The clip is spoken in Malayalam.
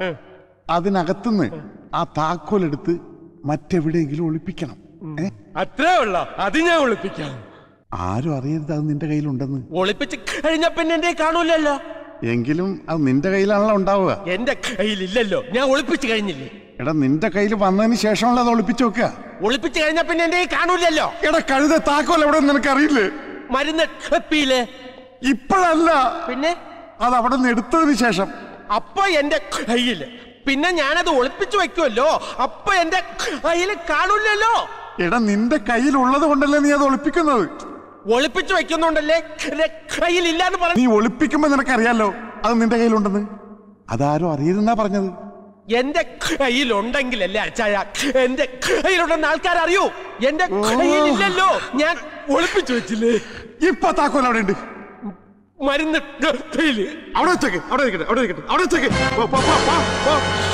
അതിനകത്തുനിന്ന് ആ താക്കോൽ എടുത്ത് മറ്റെവിടെയെങ്കിലും ഒളിപ്പിക്കണം ഏ അത്രേ ഉള്ള അത് ഞാൻ ഒളിപ്പിക്കാം ആരും അറിയരുത് അത് നിന്റെ കയ്യിലുണ്ടെന്ന് ഒളിപ്പിച്ച് കഴിഞ്ഞ പിന്നെ എന്റെ കാണൂലല്ലോ എങ്കിലും അത് നിന്റെ കയ്യിലാണല്ലോ ഉണ്ടാവുക എന്റെ കയ്യിലില്ലല്ലോ ഞാൻ ഒളിപ്പിച്ച് കഴിഞ്ഞില്ലേ എടാ നിന്റെ കയ്യിൽ വന്നതിന് ശേഷമാണല്ലോ അത് ഒളിപ്പിച്ചു വെക്കുക ഒളിപ്പിച്ച് കഴിഞ്ഞ പിന്നെ എന്റെ കാണൂലല്ലോ എടാ കഴുത താക്കോൽ എവിടെ നിനക്ക് അറിയില്ലേ മരുന്ന് എപ്പിയില്ലേ ഇപ്പോഴല്ല പിന്നെ അത് അവിടെ നിന്ന് എടുത്തതിന് ശേഷം അപ്പൊ എന്റെ കയ്യില് പിന്നെ ഞാനത് ഒളിപ്പിച്ചു വെക്കുമല്ലോ അപ്പൊ എന്റെ കയ്യിൽ കാണൂലല്ലോ എടാ നിന്റെ കയ്യിലുള്ളത് കൊണ്ടല്ലേ നീ അത് ഒളിപ്പിക്കുന്നത് ഒളിപ്പിച്ചു വെക്കുന്നുണ്ടല്ലേ എന്റെ കയ്യിൽ ഇല്ലാന്ന് പറഞ്ഞു നീ ഒളിപ്പിക്കുമ്പോ നിനക്കറിയാലോ അത് നിന്റെ കയ്യിലുണ്ടെന്ന് അതാരും അറിയരുതെന്നാ പറഞ്ഞത് എന്റെ കയ്യിലുണ്ടെങ്കിലല്ലേ അച്ചായ എന്റെ കയ്യിലുണ്ടെന്ന് ആൾക്കാർ അറിയൂ എന്റെ കയ്യിലില്ലല്ലോ ഞാൻ ഒളിപ്പിച്ചു വെച്ചില്ലേ ഇപ്പൊ താക്കോൽ അവിടെ ഉണ്ട് മരുന്ന് കയ്യില് അവിടെ വെച്ചേക്ക് അവിടെ ഇരിക്കട്ടെ അവിടെ ഇരിക്കട്ടെ അവിടെ വെച്ചേക്ക് പോ, പോ, പോ, പോ, പോ.